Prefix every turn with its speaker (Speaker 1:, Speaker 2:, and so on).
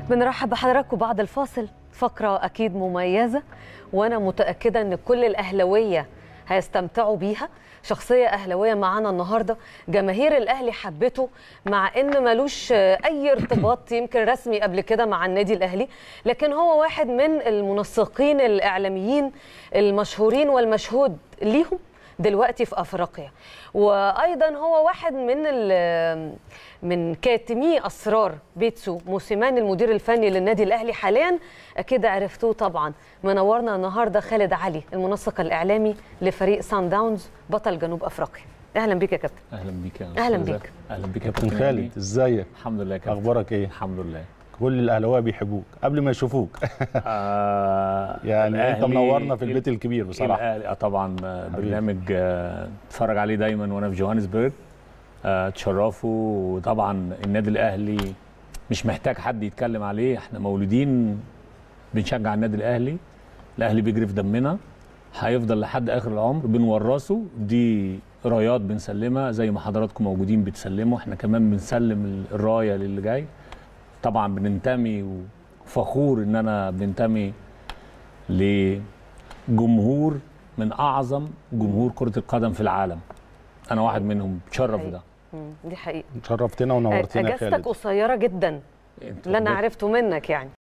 Speaker 1: بنرحب بحضراتكم بعد الفاصل فقرة أكيد مميزة وأنا متأكدة أن كل الأهلوية هيستمتعوا بيها شخصية أهلوية معانا النهاردة جماهير الأهلي حبته مع أن ملوش أي ارتباط يمكن رسمي قبل كده مع النادي الأهلي لكن هو واحد من المنسقين الإعلاميين المشهورين والمشهود ليهم دلوقتي في افريقيا وايضا هو واحد من من كاتمي اسرار بيتسو موسيماني المدير الفني للنادي الاهلي حاليا اكيد عرفتوه طبعا منورنا النهارده خالد علي المنسق الاعلامي لفريق سان داونز بطل جنوب افريقيا اهلا بيك يا كابتن
Speaker 2: اهلا بيك يا
Speaker 1: أهلاً
Speaker 2: أستاذ.
Speaker 1: بيك.
Speaker 2: اهلا بيك يا
Speaker 3: كابتن
Speaker 2: كابتن
Speaker 3: خالد
Speaker 2: هاني.
Speaker 3: ازيك
Speaker 2: الحمد لله يا كابتن
Speaker 3: اخبارك ايه
Speaker 2: الحمد لله
Speaker 3: كل الاهلاويه بيحبوك قبل ما يشوفوك
Speaker 2: آه
Speaker 3: يعني انت
Speaker 2: الأهلي-
Speaker 3: منورنا في البيت الكبير بصراحه
Speaker 2: الأهلي آه طبعا آه،
Speaker 3: حبيبي.
Speaker 2: برنامج آه، اتفرج عليه دايما وانا في جوهانسبرج آه، تشرفوا وطبعا النادي الاهلي مش محتاج حد يتكلم عليه احنا مولودين بنشجع النادي الاهلي الاهلي بيجري في دمنا هيفضل لحد اخر العمر بنورثه دي رايات بنسلمها زي ما حضراتكم موجودين بتسلموا احنا كمان بنسلم الرايه للي جاي طبعا بننتمي وفخور ان انا بنتمي لجمهور من اعظم جمهور كره القدم في العالم انا واحد منهم بتشرف
Speaker 1: حقيقي.
Speaker 2: ده
Speaker 1: مم، دي حقيقه
Speaker 3: شرفتنا ونورتنا يا
Speaker 1: اجازتك
Speaker 3: خالد
Speaker 1: قصيره جدا
Speaker 2: انت
Speaker 1: اللي انا
Speaker 2: ربنا-
Speaker 1: عرفته منك يعني